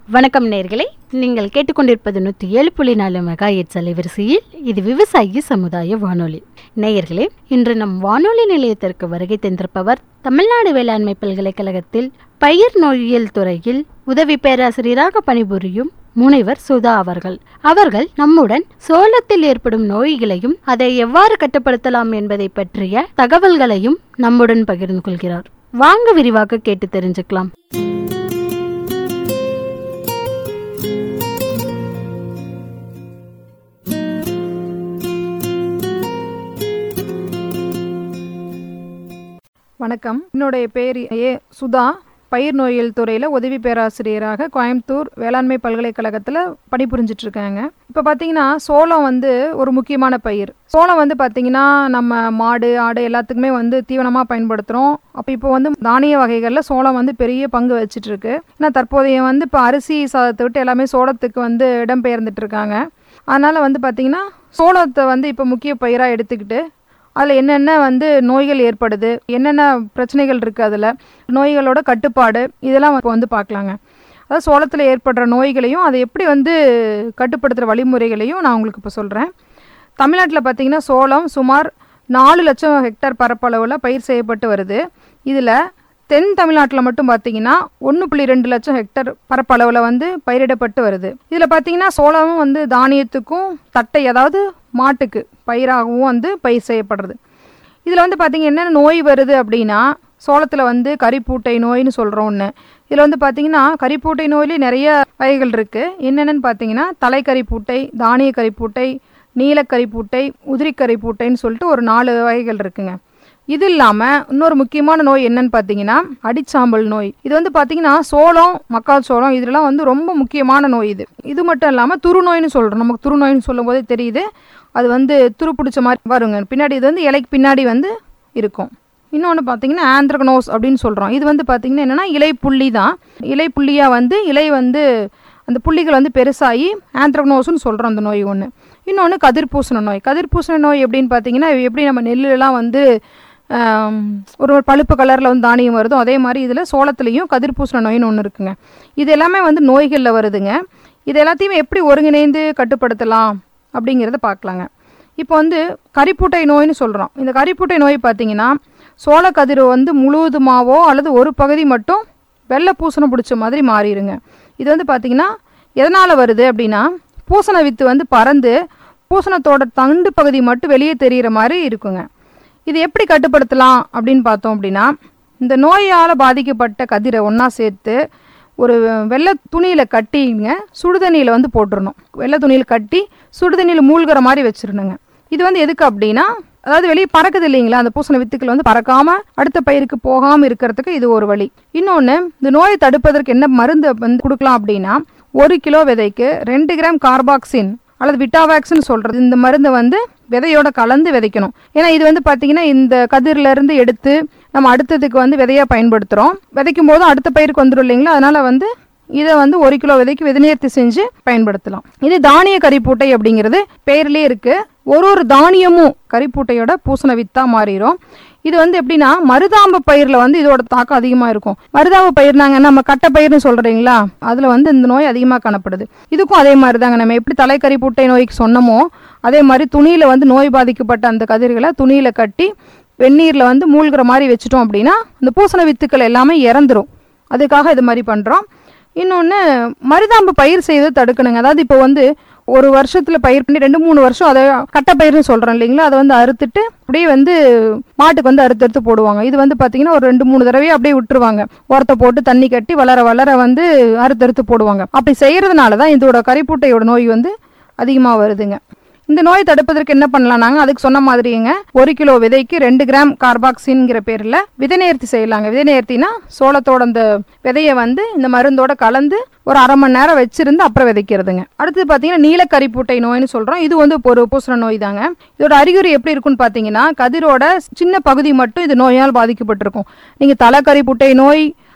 வணக்கம் நேர்களே நீங்கள் கேட்டுக்கொண்டிருப்பது நூற்றி ஏழு புள்ளி நாலு மெகா எட்ஸ் அலைவரிசையில் இது விவசாயி சமுதாய வானொலி நேயர்களே இன்று நம் வானொலி நிலையத்திற்கு வருகை தந்திருப்பவர் தமிழ்நாடு வேளாண்மை பல்கலைக்கழகத்தில் பயிர் நோயியல் துறையில் உதவி பேராசிரியராக பணிபுரியும் முனைவர் சுதா அவர்கள் அவர்கள் நம்முடன் சோளத்தில் ஏற்படும் நோய்களையும் அதை எவ்வாறு கட்டுப்படுத்தலாம் என்பதை பற்றிய தகவல்களையும் நம்முடன் பகிர்ந்து கொள்கிறார் வாங்க விரிவாக கேட்டு தெரிஞ்சுக்கலாம் வணக்கம் என்னுடைய பேர் ஏ சுதா பயிர் நோயியல் துறையில் உதவி பேராசிரியராக கோயம்புத்தூர் வேளாண்மை பல்கலைக்கழகத்தில் பணிபுரிஞ்சிட்டு இருக்காங்க இப்போ பார்த்தீங்கன்னா சோளம் வந்து ஒரு முக்கியமான பயிர் சோளம் வந்து பார்த்தீங்கன்னா நம்ம மாடு ஆடு எல்லாத்துக்குமே வந்து தீவனமாக பயன்படுத்துகிறோம் அப்போ இப்போ வந்து தானிய வகைகளில் சோளம் வந்து பெரிய பங்கு வச்சிட்டு இருக்கு ஏன்னா தற்போதைய வந்து இப்போ அரிசி சாதத்தை விட்டு எல்லாமே சோளத்துக்கு வந்து இடம்பெயர்ந்துட்டு இருக்காங்க அதனால் வந்து பார்த்தீங்கன்னா சோளத்தை வந்து இப்போ முக்கிய பயிராக எடுத்துக்கிட்டு அதில் என்னென்ன வந்து நோய்கள் ஏற்படுது என்னென்ன பிரச்சனைகள் இருக்குது அதில் நோய்களோட கட்டுப்பாடு இதெல்லாம் இப்போ வந்து பார்க்கலாங்க அதாவது சோளத்தில் ஏற்படுற நோய்களையும் அதை எப்படி வந்து கட்டுப்படுத்துகிற வழிமுறைகளையும் நான் உங்களுக்கு இப்போ சொல்கிறேன் தமிழ்நாட்டில் பார்த்தீங்கன்னா சோளம் சுமார் நாலு லட்சம் ஹெக்டேர் பரப்பளவில் பயிர் செய்யப்பட்டு வருது இதில் தென் தமிழ்நாட்டில் மட்டும் பார்த்தீங்கன்னா ஒன்று புள்ளி ரெண்டு லட்சம் ஹெக்டர் பரப்பளவில் வந்து பயிரிடப்பட்டு வருது இதில் பார்த்தீங்கன்னா சோளமும் வந்து தானியத்துக்கும் தட்டை அதாவது மாட்டுக்கு பயிராகவும் வந்து பயிர் செய்யப்படுறது இதில் வந்து பார்த்தீங்கன்னா என்னென்ன நோய் வருது அப்படின்னா சோளத்தில் வந்து கரிப்பூட்டை நோய்னு சொல்கிறோம் ஒன்று இதில் வந்து பார்த்தீங்கன்னா கரிப்பூட்டை நோயிலே நிறைய வகைகள் இருக்குது என்னென்னு பார்த்தீங்கன்னா தலைக்கரிப்பூட்டை தானிய கரிப்பூட்டை நீலக்கரிப்பூட்டை உதிரிக்கரிப்பூட்டைன்னு சொல்லிட்டு ஒரு நாலு வகைகள் இருக்குங்க இது இல்லாமல் இன்னொரு முக்கியமான நோய் என்னன்னு பார்த்தீங்கன்னா அடிச்சாம்பல் நோய் இது வந்து பார்த்தீங்கன்னா சோளம் மக்காச்சோளம் இதெல்லாம் வந்து ரொம்ப முக்கியமான நோய் இது இது மட்டும் இல்லாமல் துருநோய்னு சொல்கிறோம் நமக்கு துருநோய்னு சொல்லும் போதே தெரியுது அது வந்து துரு பிடிச்ச மாதிரி வருங்க பின்னாடி இது வந்து இலைக்கு பின்னாடி வந்து இருக்கும் இன்னொன்று பார்த்தீங்கன்னா ஆந்த்ரகனோஸ் அப்படின்னு சொல்கிறோம் இது வந்து பார்த்தீங்கன்னா என்னென்னா இலை புள்ளி தான் இலை புள்ளியாக வந்து இலை வந்து அந்த புள்ளிகள் வந்து பெருசாகி ஆந்த்ரகனோஸ்னு சொல்கிறோம் அந்த நோய் ஒன்று இன்னொன்று கதிர்பூசண நோய் கதிர்பூசண நோய் எப்படின்னு பார்த்தீங்கன்னா எப்படி நம்ம நெல்லுலாம் வந்து ஆம், ஒரு ஒரு பழுப்பு கலரில் வந்து தானியம் வருதோ அதே மாதிரி இதில் சோளத்துலேயும் கதிர்பூசண நோயின்னு ஒன்று இருக்குங்க இது எல்லாமே வந்து நோய்களில் வருதுங்க இது எல்லாத்தையுமே எப்படி ஒருங்கிணைந்து கட்டுப்படுத்தலாம் அப்படிங்கிறத பார்க்கலாங்க இப்போ வந்து கரிப்பூட்டை நோய்னு சொல்கிறோம் இந்த கரிப்பூட்டை நோய் பார்த்தீங்கன்னா சோளக்கதிர் வந்து முழுவதுமாவோ அல்லது ஒரு பகுதி மட்டும் வெள்ளை பூசணம் பிடிச்ச மாதிரி மாறிடுங்க இது வந்து பார்த்தீங்கன்னா எதனால் வருது அப்படின்னா பூசண வித்து வந்து பறந்து பூசணத்தோட தண்டு பகுதி மட்டும் வெளியே தெரிகிற மாதிரி இருக்குங்க இது எப்படி கட்டுப்படுத்தலாம் அப்படின்னு பார்த்தோம் அப்படின்னா இந்த நோயால் பாதிக்கப்பட்ட கதிரை ஒன்றா சேர்த்து ஒரு வெள்ளை துணியில் கட்டிங்க சுடுதண்ணியில் வந்து போட்டுறணும் வெள்ளை துணியில் கட்டி சுடுதண்ணியில் மூழ்கிற மாதிரி வச்சிடணுங்க இது வந்து எதுக்கு அப்படின்னா அதாவது வெளியே பறக்குது இல்லைங்களா அந்த பூசண வித்துக்கள் வந்து பறக்காம அடுத்த பயிருக்கு போகாமல் இருக்கிறதுக்கு இது ஒரு வழி இன்னொன்று இந்த நோயை தடுப்பதற்கு என்ன மருந்து வந்து கொடுக்கலாம் அப்படின்னா ஒரு கிலோ விதைக்கு ரெண்டு கிராம் கார்பாக்சின் அல்லது விட்டாவேக்ஸ்னு சொல்கிறது இந்த மருந்தை வந்து விதையோட கலந்து விதைக்கணும் ஏன்னா இது வந்து பார்த்தீங்கன்னா இந்த கதிர்ல இருந்து எடுத்து நம்ம அடுத்ததுக்கு வந்து விதையாக பயன்படுத்துகிறோம் விதைக்கும் போதும் அடுத்த பயிருக்கு வந்துடும் இல்லைங்களா அதனால வந்து இதை வந்து ஒரு கிலோ விதைக்கு விதைநேர்த்தி செஞ்சு பயன்படுத்தலாம் இது தானிய கரிப்பூட்டை அப்படிங்கிறது பெயர்லேயே இருக்கு ஒரு ஒரு தானியமும் கரிப்பூட்டையோட பூசண வித்தா மாறிடும் இது வந்து எப்படின்னா மருதாம்பு பயிரில் வந்து இதோட தாக்கம் அதிகமாக இருக்கும் மருதாம்பு பயிர்னாங்க நம்ம கட்டை பயிர்னு சொல்கிறீங்களா அதில் வந்து இந்த நோய் அதிகமாக காணப்படுது இதுக்கும் அதே மாதிரி தாங்க நம்ம எப்படி தலைக்கறி பூட்டை நோய்க்கு சொன்னமோ அதே மாதிரி துணியில் வந்து நோய் பாதிக்கப்பட்ட அந்த கதிர்களை துணியில் கட்டி வெந்நீரில் வந்து மூழ்கிற மாதிரி வச்சுட்டோம் அப்படின்னா அந்த பூசண வித்துக்கள் எல்லாமே இறந்துரும் அதுக்காக இது மாதிரி பண்ணுறோம் இன்னொன்று மருதாம்பு பயிர் செய்து தடுக்கணுங்க அதாவது இப்போ வந்து ஒரு வருஷத்தில் பயிர் பண்ணி ரெண்டு மூணு வருஷம் அதை கட்டை பயிர்னு சொல்கிறோம் இல்லைங்களா அதை வந்து அறுத்துட்டு அப்படியே வந்து மாட்டுக்கு வந்து அறுத்து அறுத்து போடுவாங்க இது வந்து பார்த்தீங்கன்னா ஒரு ரெண்டு மூணு தடவையே அப்படியே விட்டுருவாங்க உரத்தை போட்டு தண்ணி கட்டி வளர வளர வந்து அறுத்து அறுத்து போடுவாங்க அப்படி செய்கிறதுனால தான் இதோட கரிப்பூட்டையோட நோய் வந்து அதிகமாக வருதுங்க இந்த நோய் தடுப்பதற்கு என்ன பண்ணலாம் நாங்கள் அதுக்கு சொன்ன மாதிரிங்க ஒரு கிலோ விதைக்கு ரெண்டு கிராம் கார்பாக்சின்ங்கிற பேரில் விதை நேர்த்தி செய்யலாங்க விதை நேர்த்தினா சோளத்தோட அந்த விதையை வந்து இந்த மருந்தோட கலந்து ஒரு அரை மணி நேரம் வச்சிருந்து அப்புறம் விதைக்கிறதுங்க அடுத்து பார்த்தீங்கன்னா நீலக்கரிப்பூட்டை நோய்னு சொல்கிறோம் இது வந்து ஒரு பூசண நோய் தாங்க இதோட அறிகுறி எப்படி இருக்குன்னு பார்த்தீங்கன்னா கதிரோட சின்ன பகுதி மட்டும் இது நோயால் பாதிக்கப்பட்டிருக்கும் நீங்கள் தலைக்கரிப்பூட்டை நோய்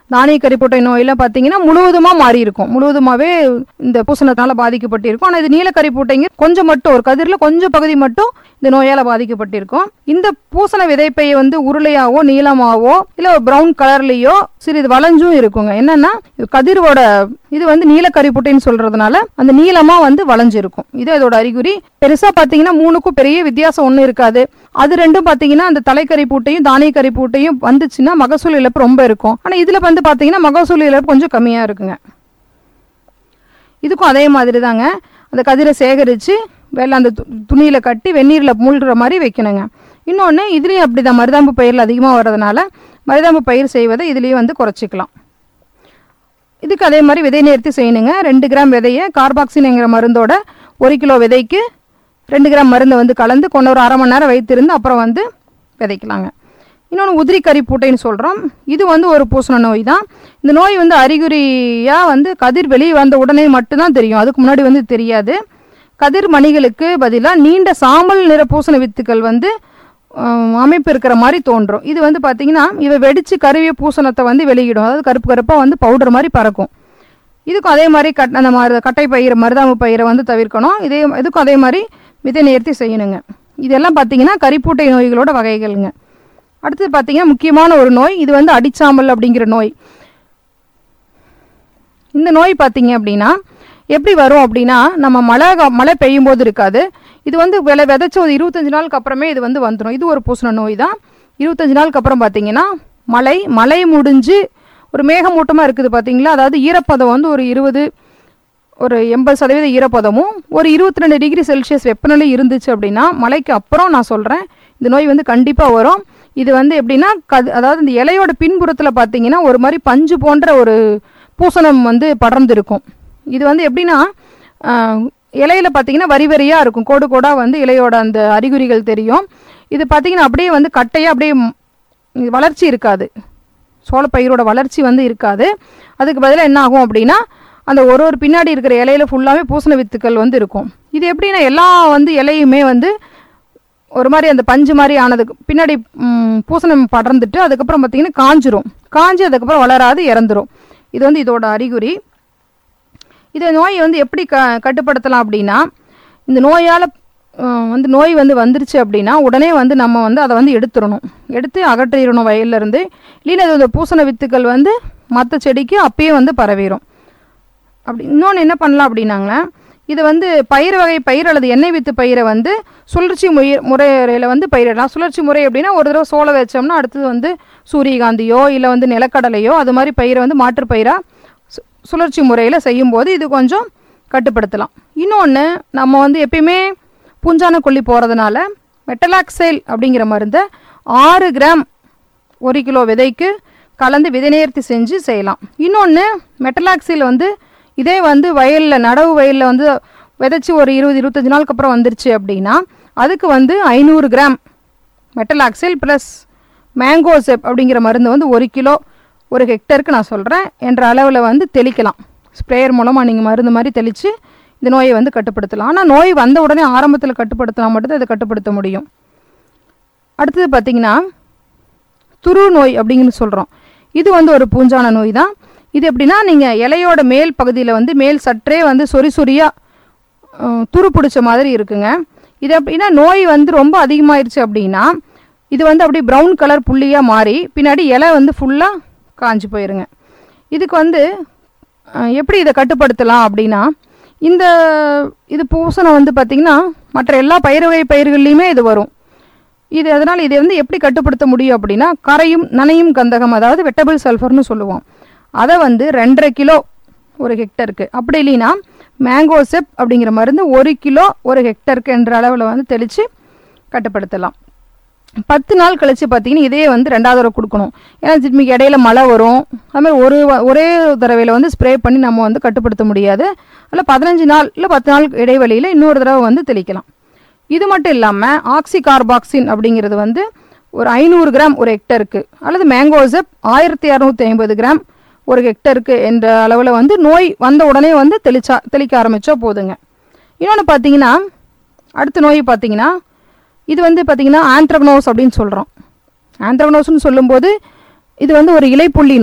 தானிய கரிப்பூட்டை நோயெல்லாம் பார்த்தீங்கன்னா முழுவதுமாக மாறி இருக்கும் முழுவதுமாகவே இந்த பூசணத்தினால பாதிக்கப்பட்டிருக்கும் ஆனால் இது நீலக்கரிப்பூட்டைங்க கொஞ்சம் மட்டும் ஒரு கதிரில் கொஞ்சம் பகுதி மட்டும் இந்த நோயால் பாதிக்கப்பட்டிருக்கும் இந்த பூசண விதைப்பையை வந்து உருளையாவோ நீளமாவோ இல்லை ஒரு ப்ரௌன் கலர்லேயோ சிறிது வளைஞ்சும் இருக்குங்க என்னன்னா இது கதிரோட இது வந்து நீலக்கரிப்புட்டைன்னு சொல்றதுனால அந்த நீளமா வந்து வளைஞ்சிருக்கும் இது அதோட அறிகுறி பெருசா பாத்தீங்கன்னா மூணுக்கும் பெரிய வித்தியாசம் ஒன்றும் இருக்காது அது ரெண்டும் பாத்தீங்கன்னா அந்த தலைக்கறி பூட்டையும் தானிய கறி பூட்டையும் வந்துச்சுன்னா மகசூல் இழப்பு ரொம்ப இருக்கும் ஆனா இதுல வந்து பாத்தீங்கன்னா மகசூல் இழப்பு கொஞ்சம் கம்மியா இருக்குங்க இதுக்கும் அதே மாதிரி தாங்க அந்த கதிரை சேகரித்து வெள்ளை அந்த து- துணியில கட்டி வெந்நீரில் மூழ்கிற மாதிரி வைக்கணுங்க இன்னொன்று இதுலேயும் அப்படி தான் மருதாம்பு பயிரில் அதிகமாக வர்றதுனால மருதாம்பு பயிர் செய்வதை இதுலேயும் வந்து குறைச்சிக்கலாம் இதுக்கு அதே மாதிரி விதை நேர்த்தி செய்யணுங்க ரெண்டு கிராம் விதையை கார்பாக்சின்ங்கிற மருந்தோட ஒரு கிலோ விதைக்கு ரெண்டு கிராம் மருந்தை வந்து கலந்து கொண்டு ஒரு அரை மணி நேரம் வைத்திருந்து அப்புறம் வந்து விதைக்கலாங்க இன்னொன்று உதிரி கரிப்பூட்டைன்னு சொல்கிறோம் இது வந்து ஒரு பூசண நோய் தான் இந்த நோய் வந்து அறிகுறியாக வந்து கதிர் வெளியே வந்த உடனே மட்டும்தான் தெரியும் அதுக்கு முன்னாடி வந்து தெரியாது கதிர் மணிகளுக்கு பதிலாக நீண்ட சாம்பல் நிற பூசண வித்துக்கள் வந்து ஆம், அமைப்பு இருக்கிற மாதிரி தோன்றும் இது வந்து பார்த்தீங்கன்னா இவை வெடிச்சு கருவிய பூசணத்தை வந்து வெளியிடும் அதாவது கருப்பு கருப்பாக வந்து பவுடர் மாதிரி பறக்கும் இதுக்கும் அதே மாதிரி கட் அந்த மாதிரி கட்டை பயிர் மருதாம்பு பயிரை வந்து தவிர்க்கணும் இதே இதுக்கும் அதே மாதிரி விதை நேர்த்தி செய்யணுங்க இதெல்லாம் பார்த்தீங்கன்னா கரிப்பூட்டை நோய்களோட வகைகள்ங்க அடுத்தது பார்த்தீங்கன்னா முக்கியமான ஒரு நோய் இது வந்து அடிச்சாம்பல் அப்படிங்கிற நோய் இந்த நோய் பார்த்தீங்க அப்படின்னா எப்படி வரும் அப்படின்னா நம்ம மழை கா- மழை பெய்யும் போது இருக்காது இது வந்து விளை விதைச்ச ஒரு இருபத்தஞ்சு நாளுக்கு அப்புறமே இது வந்து வந்துடும் இது ஒரு பூசண நோய் தான் இருபத்தஞ்சு நாளுக்கு அப்புறம் பார்த்தீங்கன்னா மழை மழை முடிஞ்சு ஒரு மேகமூட்டமாக இருக்குது பார்த்தீங்களா அதாவது ஈரப்பதம் வந்து ஒரு இருபது ஒரு எண்பது சதவீத ஈரப்பதமும் ஒரு இருபத்தி ரெண்டு டிகிரி செல்சியஸ் வெப்பநிலை இருந்துச்சு அப்படின்னா மழைக்கு அப்புறம் நான் சொல்கிறேன் இந்த நோய் வந்து கண்டிப்பாக வரும் இது வந்து எப்படின்னா கது அதாவது இந்த இலையோட பின்புறத்தில் பார்த்தீங்கன்னா ஒரு மாதிரி பஞ்சு போன்ற ஒரு பூசணம் வந்து படர்ந்து இருக்கும் இது வந்து எப்படின்னா ஆஹ், இலையில பார்த்தீங்கன்னா வரி வரியாக இருக்கும் கோடு கோடாக வந்து இலையோட அந்த அறிகுறிகள் தெரியும் இது பார்த்தீங்கன்னா அப்படியே வந்து கட்டையாக அப்படியே ம், இது வளர்ச்சி இருக்காது சோளப்பயிரோட வளர்ச்சி வந்து இருக்காது அதுக்கு பதிலாக என்ன ஆகும் அப்படின்னா அந்த ஒரு ஒரு பின்னாடி இருக்கிற இலையில ஃபுல்லாகவே பூசண வித்துக்கள் வந்து இருக்கும் இது எப்படின்னா எல்லா வந்து இலையுமே வந்து ஒரு மாதிரி அந்த பஞ்சு மாதிரி ஆனதுக்கு பின்னாடி ம், பூசணம் படர்ந்துட்டு அதுக்கப்புறம் பார்த்தீங்கன்னா காஞ்சிரும் காஞ்சி அதுக்கப்புறம் வளராது இறந்துரும் இது வந்து இதோட அறிகுறி இதை நோய் வந்து எப்படி க கட்டுப்படுத்தலாம் அப்படின்னா இந்த நோயால் வந்து நோய் வந்து வந்துருச்சு அப்படின்னா உடனே வந்து நம்ம வந்து அதை வந்து எடுத்துடணும் எடுத்து அகற்றிடணும் வயல்ல இருந்து இல்லைன்னா இது இந்த பூசண வித்துக்கள் வந்து மற்ற செடிக்கு அப்பயே வந்து பரவிடும் அப்படி இன்னொன்று என்ன பண்ணலாம் அப்படின்னாங்கன்னா இது வந்து பயிர் வகை பயிர் அல்லது எண்ணெய் வித்து பயிரை வந்து சுழற்சி முறை முறையில் வந்து பயிரிடலாம் சுழற்சி முறை அப்படின்னா ஒரு தடவை சோளம் வச்சோம்னா அடுத்தது வந்து சூரியகாந்தியோ இல்லை வந்து நிலக்கடலையோ அது மாதிரி பயிரை வந்து மாற்றுப் பயிராக சு சுழற்சி முறையில் செய்யும்போது இது கொஞ்சம் கட்டுப்படுத்தலாம் இன்னொன்று நம்ம வந்து எப்பயுமே பூஞ்சான கொல்லி போகிறதுனால மெட்டலாக்சைல் அப்படிங்கிற மருந்தை ஆறு கிராம் ஒரு கிலோ விதைக்கு கலந்து விதை நேர்த்தி செஞ்சு செய்யலாம் இன்னொன்று மெட்டலாக்சில் வந்து இதே வந்து வயலில் நடவு வயலில் வந்து விதைச்சி ஒரு இருபது இருபத்தஞ்சு நாளுக்கு அப்புறம் வந்துருச்சு அப்படின்னா அதுக்கு வந்து ஐநூறு கிராம் மெட்டலாக்சில் ப்ளஸ் மேங்கோசெப் அப்படிங்கிற மருந்து வந்து ஒரு கிலோ ஒரு ஹெக்டருக்கு நான் சொல்கிறேன் என்ற அளவில் வந்து தெளிக்கலாம் ஸ்ப்ரேயர் மூலமாக நீங்கள் மருந்து மாதிரி தெளித்து இந்த நோயை வந்து கட்டுப்படுத்தலாம் ஆனால் நோய் வந்த உடனே ஆரம்பத்தில் கட்டுப்படுத்தினா மட்டும்தான் இதை கட்டுப்படுத்த முடியும் அடுத்தது பார்த்தீங்கன்னா துரு நோய் அப்படின்னு சொல்கிறோம் இது வந்து ஒரு பூஞ்சான நோய் தான் இது எப்படின்னா நீங்கள் இலையோட மேல் பகுதியில் வந்து மேல் சற்றே வந்து சொறி சொறியாக துரு பிடிச்ச மாதிரி இருக்குங்க இது எப்படின்னா நோய் வந்து ரொம்ப அதிகமாயிருச்சு அப்படின்னா இது வந்து அப்படியே ப்ரௌன் கலர் புள்ளியாக மாறி பின்னாடி இலை வந்து ஃபுல்லாக காஞ்சு போயிருங்க இதுக்கு வந்து அஹ், எப்படி இதை கட்டுப்படுத்தலாம் அப்படின்னா இந்த இது பூசணம் வந்து பார்த்திங்கன்னா மற்ற எல்லா பயிர் வகை பயிர்கள்லையுமே இது வரும் இது அதனால் இதை வந்து எப்படி கட்டுப்படுத்த முடியும் அப்படின்னா கரையும் நனையும் கந்தகம் அதாவது வெட்டபிள் சல்ஃபர்னு சொல்லுவோம் அதை வந்து ரெண்டரை கிலோ ஒரு ஹெக்டருக்கு அப்படி இல்லைன்னா மேங்கோசெப் அப்படிங்கிற மருந்து ஒரு கிலோ ஒரு ஹெக்டருக்கு என்ற அளவில் வந்து தெளித்து கட்டுப்படுத்தலாம் பத்து நாள் கழிச்சு பார்த்தீங்கன்னா இதே வந்து ரெண்டாவது தடவை கொடுக்கணும் ஏன்னா திரும்பி இடையில மழை வரும் அது மாதிரி ஒரு வ- ஒரே தடவையில் வந்து ஸ்ப்ரே பண்ணி நம்ம வந்து கட்டுப்படுத்த முடியாது அதில் பதினஞ்சு நாள் இல்லை பத்து நாள் இடைவெளியில் இன்னொரு தடவை வந்து தெளிக்கலாம் இது மட்டும் இல்லாமல் ஆக்சி கார்பாக்சின் அப்படிங்கிறது வந்து ஒரு ஐநூறு கிராம் ஒரு ஹெக்டருக்கு அல்லது மேங்கோசெப் ஆயிரத்தி இரநூத்தி ஐம்பது கிராம் ஒரு ஹெக்டருக்கு என்ற அளவில் வந்து நோய் வந்த உடனே வந்து தெளிச்சா தெளிக்க ஆரம்பித்தா போதுங்க இன்னொன்று பார்த்தீங்கன்னா அடுத்த நோய் பார்த்தீங்கன்னா இது வந்து பார்த்தீங்கன்னா ஆந்த்ரக்னோஸ் அப்படின்னு சொல்கிறோம் ஆந்த்ரக்னோஸ்னு சொல்லும்போது இது வந்து ஒரு இலைப்புள்ளி நோய்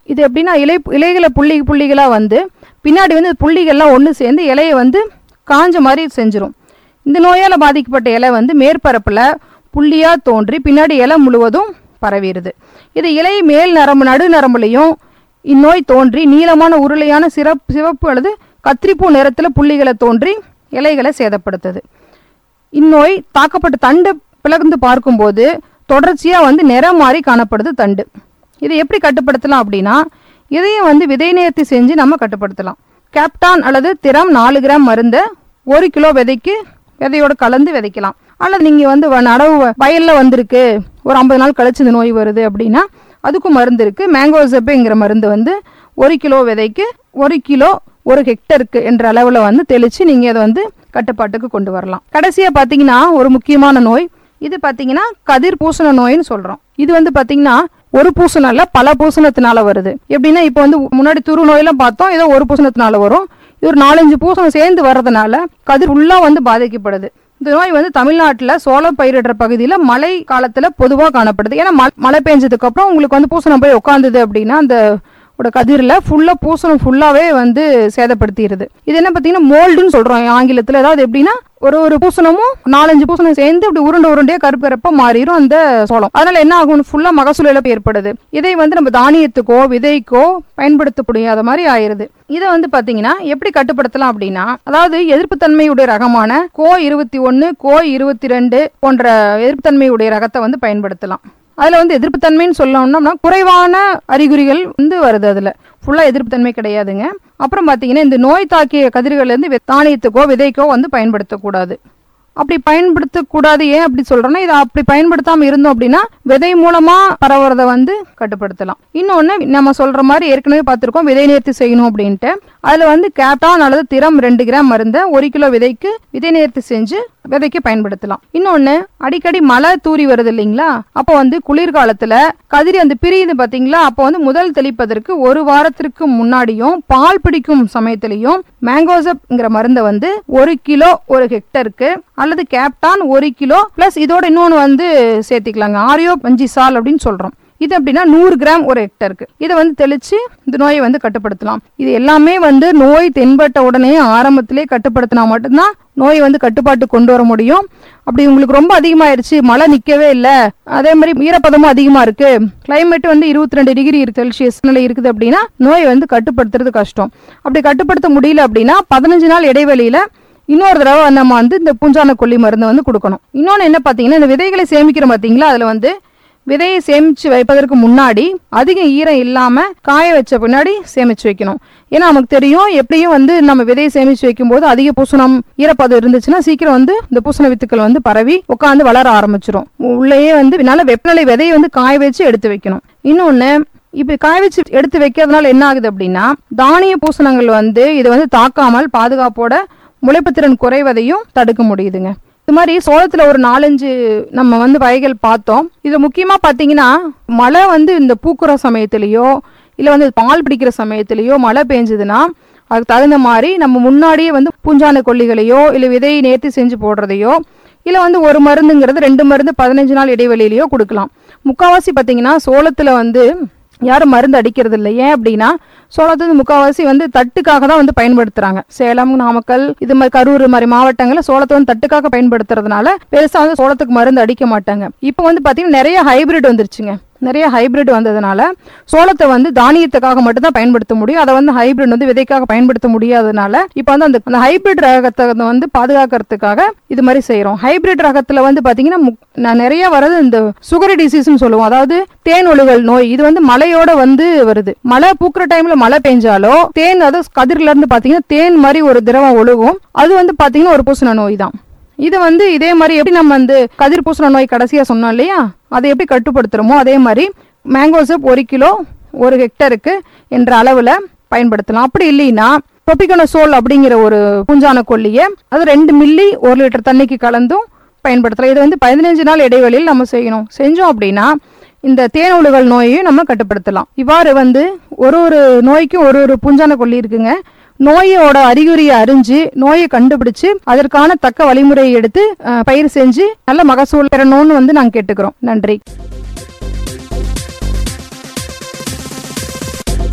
இது எப்படின்னா இலை இலைகளை புள்ளி புள்ளிகளாக வந்து பின்னாடி வந்து புள்ளிகள்லாம் ஒன்று சேர்ந்து இலையை வந்து காஞ்ச மாதிரி செஞ்சிரும் இந்த நோயால் பாதிக்கப்பட்ட இலை வந்து மேற்பரப்பில் புள்ளியாக தோன்றி பின்னாடி இலை முழுவதும் பரவிடுது இது இலை மேல் நரம்பு நடு நரம்புலையும் இந்நோய் தோன்றி நீளமான உருளையான சிறப்பு சிவப்பு அல்லது கத்திரிப்பூ நிறத்தில் புள்ளிகளை தோன்றி இலைகளை சேதப்படுத்துது இந்நோய் தாக்கப்பட்ட தண்டு பிளந்து பார்க்கும்போது தொடர்ச்சியாக வந்து நிறம் மாறி காணப்படுது தண்டு இதை எப்படி கட்டுப்படுத்தலாம் அப்படின்னா இதையும் வந்து விதை நேர்த்தி செஞ்சு நம்ம கட்டுப்படுத்தலாம் கேப்டான் அல்லது திறம் நாலு கிராம் மருந்தை ஒரு கிலோ விதைக்கு விதையோட கலந்து விதைக்கலாம் அல்லது நீங்கள் வந்து வ- நடவு வ- வயல்ல வந்திருக்கு ஒரு ஐம்பது நாள் கழிச்சு இந்த நோய் வருது அப்படின்னா அதுக்கும் மருந்து இருக்கு மேங்கோசெப்புங்கிற மருந்து வந்து ஒரு கிலோ விதைக்கு ஒரு கிலோ ஒரு ஹெக்டருக்கு என்ற அளவில் வந்து தெளித்து நீங்கள் அதை வந்து கட்டுப்பாட்டுக்கு கொண்டு வரலாம் கடைசியாக பார்த்தீங்கன்னா ஒரு முக்கியமான நோய் இது பார்த்தீங்கன்னா கதிர் பூசண நோயின்னு சொல்கிறோம் இது வந்து பார்த்தீங்கன்னா ஒரு பூசணம் இல்ல பல பூசணத்தினால வருது எப்படின்னா இப்போ வந்து முன்னாடி துரு நோயெல்லாம் பார்த்தோம் ஏதோ ஒரு பூசணத்தினால வரும் இது ஒரு நாலஞ்சு பூசணம் சேர்ந்து வர்றதுனால கதிர் ஃபுல்லாக வந்து பாதிக்கப்படுது இந்த நோய் வந்து தமிழ்நாட்டில் சோளம் பயிரிடுற பகுதியில் மழை காலத்தில் பொதுவாக காணப்படுது ஏன்னா ம- மழை பெஞ்சதுக்கு அப்புறம் உங்களுக்கு வந்து பூசணம் போய் உட்காந்துது அப்படின்னா அந்த ஓட கதிரில் ஃபுல்லாக பூசணம் ஃபுல்லாகவே வந்து சேதப்படுத்திடுது இது என்ன பார்த்தீங்கன்னா மோல்டுன்னு சொல்கிறோம் ஆங்கிலத்தில் அதாவது எப்படின்னா ஒரு ஒரு பூசணமும் நாலஞ்சு பூசணம் சேர்ந்து இப்படி உருண்டை உருண்டையாக கருப்பு கருப்பாக மாறிடும் அந்த சோளம் அதனால என்ன ஆகும் ஃபுல்லாக மகசூல் இழப்பு ஏற்படுது இதை வந்து நம்ம தானியத்துக்கோ விதைக்கோ பயன்படுத்த முடியாத மாதிரி ஆயிருது இதை வந்து பார்த்தீங்கன்னா எப்படி கட்டுப்படுத்தலாம் அப்படின்னா அதாவது எதிர்ப்புத்தன்மையுடைய ரகமான கோ இருபத்தி ஒன்று கோ இருபத்தி ரெண்டு போன்ற எதிர்ப்புத்தன்மையுடைய ரகத்தை வந்து பயன்படுத்தலாம் அதில் வந்து எதிர்ப்புத்தன்மைன்னு சொல்லணும்னா குறைவான அறிகுறிகள் வந்து வருது அதில் ஃபுல்லாக எதிர்ப்புத்தன்மை கிடையாதுங்க அப்புறம் பார்த்தீங்கன்னா இந்த நோய் தாக்கிய கதிர்கள்லேருந்து வெ- தானியத்துக்கோ விதைக்கோ வந்து பயன்படுத்தக்கூடாது அப்படி பயன்படுத்தக்கூடாது ஏன் அப்படி சொல்றேன்னா இதை அப்படி பயன்படுத்தாம இருந்தோம் அப்படின்னா விதை மூலமா பரவுறத வந்து கட்டுப்படுத்தலாம் இன்னொன்னு நம்ம சொல்ற மாதிரி ஏற்கனவே பார்த்திருக்கோம் விதை நேர்த்தி செய்யணும் அப்படின்ட்டு அதுல வந்து கேப்டான் அல்லது திறம் ரெண்டு கிராம் மருந்தை ஒரு கிலோ விதைக்கு விதை நேர்த்தி செஞ்சு விதைக்கு பயன்படுத்தலாம் இன்னொன்னு அடிக்கடி மழை தூரி வருது இல்லைங்களா அப்போ வந்து குளிர்காலத்துல கதிரி அந்த பிரியுது பாத்தீங்களா அப்போ வந்து முதல் தெளிப்பதற்கு ஒரு வாரத்திற்கு முன்னாடியும் பால் பிடிக்கும் சமயத்திலையும் மேங்கோசப்ங்கிற மருந்தை வந்து ஒரு கிலோ ஒரு ஹெக்டருக்கு அல்லது கேப்டான் ஒரு கிலோ பிளஸ் இதோட இன்னொன்று வந்து சேர்த்திக்கலாங்க ஆரியோ பஞ்சிசால் அப்படின்னு சொல்றோம் இது அப்படின்னா நூறு கிராம் ஒரு ஹெக்டருக்கு இதை வந்து தெளிச்சு இந்த நோயை வந்து கட்டுப்படுத்தலாம் இது எல்லாமே வந்து நோய் தென்பட்ட உடனே ஆரம்பத்திலே கட்டுப்படுத்தினா மட்டும்தான் நோய் வந்து கட்டுப்பாட்டு கொண்டு வர முடியும் அப்படி உங்களுக்கு ரொம்ப அதிகமாயிருச்சு மழை நிக்கவே இல்லை அதே மாதிரி ஈரப்பதமும் அதிகமா இருக்கு கிளைமேட் வந்து இருபத்தி ரெண்டு டிகிரி செல்சியஸ் நிலை இருக்குது அப்படின்னா நோய் வந்து கட்டுப்படுத்துறது கஷ்டம் அப்படி கட்டுப்படுத்த முடியல அப்படின்னா பதினஞ்சு நாள் இடைவெளியில இன்னொரு தடவை நம்ம வந்து இந்த பூஞ்சான கொல்லி மருந்து வந்து கொடுக்கணும் இன்னொன்று என்ன பார்த்தீங்கன்னா இந்த விதைகளை சேமிக்கிறோம் பார்த்தீங்களா அதில் வந்து விதையை சேமிச்சு வைப்பதற்கு முன்னாடி அதிக ஈரம் இல்லாம காய வச்ச பின்னாடி சேமிச்சு வைக்கணும் ஏன்னா நமக்கு தெரியும் எப்படியும் வந்து நம்ம விதையை சேமிச்சு வைக்கும்போது அதிக பூசணம் ஈரப்பதம் இருந்துச்சுன்னா சீக்கிரம் வந்து இந்த பூசண வித்துக்கள் வந்து பரவி உட்காந்து வளர ஆரம்பிச்சிரும் உள்ளேயே வந்து நல்ல வெப்பநிலை விதையை வந்து காய வச்சு எடுத்து வைக்கணும் இன்னொன்னு இப்ப காய வச்சு எடுத்து வைக்கிறதுனால என்ன ஆகுது அப்படின்னா தானிய பூசணங்கள் வந்து இதை வந்து தாக்காமல் பாதுகாப்போட முளைப்புத்திறன் குறைவதையும் தடுக்க முடியுதுங்க இது மாதிரி சோளத்துல ஒரு நாலஞ்சு நம்ம வந்து வகைகள் பார்த்தோம் இது முக்கியமா பாத்தீங்கன்னா மழை வந்து இந்த பூக்குற சமயத்திலயோ இல்ல வந்து பால் பிடிக்கிற சமயத்திலயோ மழை பெஞ்சதுன்னா அதுக்கு தகுந்த மாதிரி நம்ம முன்னாடியே வந்து பூஞ்சான கொல்லிகளையோ இல்ல விதையை நேர்த்தி செஞ்சு போடுறதையோ இல்ல வந்து ஒரு மருந்துங்கிறது ரெண்டு மருந்து பதினஞ்சு நாள் இடைவெளியிலயோ கொடுக்கலாம் முக்காவாசி பாத்தீங்கன்னா சோளத்துல வந்து யாரும் மருந்து அடிக்கிறது இல்லை ஏன் அப்படின்னா சோளத்து வந்து முக்கால்வாசி வந்து தட்டுக்காக தான் வந்து பயன்படுத்துறாங்க சேலம் நாமக்கல் இது மாதிரி கரூர் மாதிரி மாவட்டங்களில் சோளத்தை வந்து தட்டுக்காக பயன்படுத்துறதுனால பெருசா வந்து சோளத்துக்கு மருந்து அடிக்க மாட்டாங்க இப்போ வந்து பாத்தீங்கன்னா நிறைய ஹைபிரிட் வந்துருச்சுங்க நிறைய ஹைபிரிட் வந்ததுனால சோளத்தை வந்து தானியத்துக்காக மட்டும்தான் பயன்படுத்த முடியும் அதை வந்து ஹைபிரிட் வந்து விதைக்காக பயன்படுத்த முடியாததுனால இப்போ வந்து அந்த அந்த ஹைபிரிட் ரகத்தை வந்து பாதுகாக்கிறதுக்காக இது மாதிரி செய்றோம் ஹைபிரிட் ரகத்துல வந்து பாத்தீங்கன்னா முக்- நான் நிறைய வரது இந்த சுகர் டிசீஸ்னு சொல்லுவோம் அதாவது தேன் ஒழுகல் நோய் இது வந்து மழையோட வந்து வருது மழை பூக்குற டைம்ல மழை பெஞ்சாலோ தேன் அதாவது கதிர்ல இருந்து பாத்தீங்கன்னா தேன் மாதிரி ஒரு திரவம் ஒழுகும் அது வந்து பாத்தீங்கன்னா ஒரு பூசண நோய் தான் இது வந்து இதே மாதிரி எப்படி நம்ம வந்து கதிர் பூசண நோய் கடைசியா சொன்னோம் இல்லையா அதை எப்படி கட்டுப்படுத்துறோமோ அதே மாதிரி மேங்கோசப் ஒரு கிலோ ஒரு ஹெக்டருக்கு என்ற அளவுல பயன்படுத்தலாம் அப்படி இல்லைன்னா டொபிகனசோல் அப்படிங்கிற ஒரு பூஞ்சான கொல்லியை அது ரெண்டு மில்லி ஒரு லிட்டர் தண்ணிக்கு கலந்தும் பயன்படுத்தலாம் இது வந்து பதினஞ்சு நாள் இடைவெளியில் நம்ம செய்யணும் செஞ்சோம் அப்படின்னா இந்த தேனொழுகல் நோயையும் நம்ம கட்டுப்படுத்தலாம் இவ்வாறு வந்து ஒரு ஒரு நோய்க்கும் ஒரு ஒரு பூஞ்சான கொல்லி இருக்குங்க நோயோட அறிகுறியை அறிஞ்சு நோயை கண்டுபிடிச்சு அதற்கான தக்க வழிமுறையை எடுத்து அஹ், பயிர் செஞ்சு நல்ல மகசூல் பெறணும்னு வந்து நாங்க கேட்டுக்கிறோம் நன்றி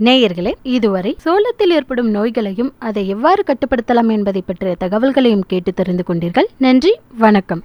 நேயர்களே இதுவரை சோளத்தில் ஏற்படும் நோய்களையும் அதை எவ்வாறு கட்டுப்படுத்தலாம் என்பதை பற்றிய தகவல்களையும் கேட்டு தெரிந்து கொண்டீர்கள் நன்றி வணக்கம்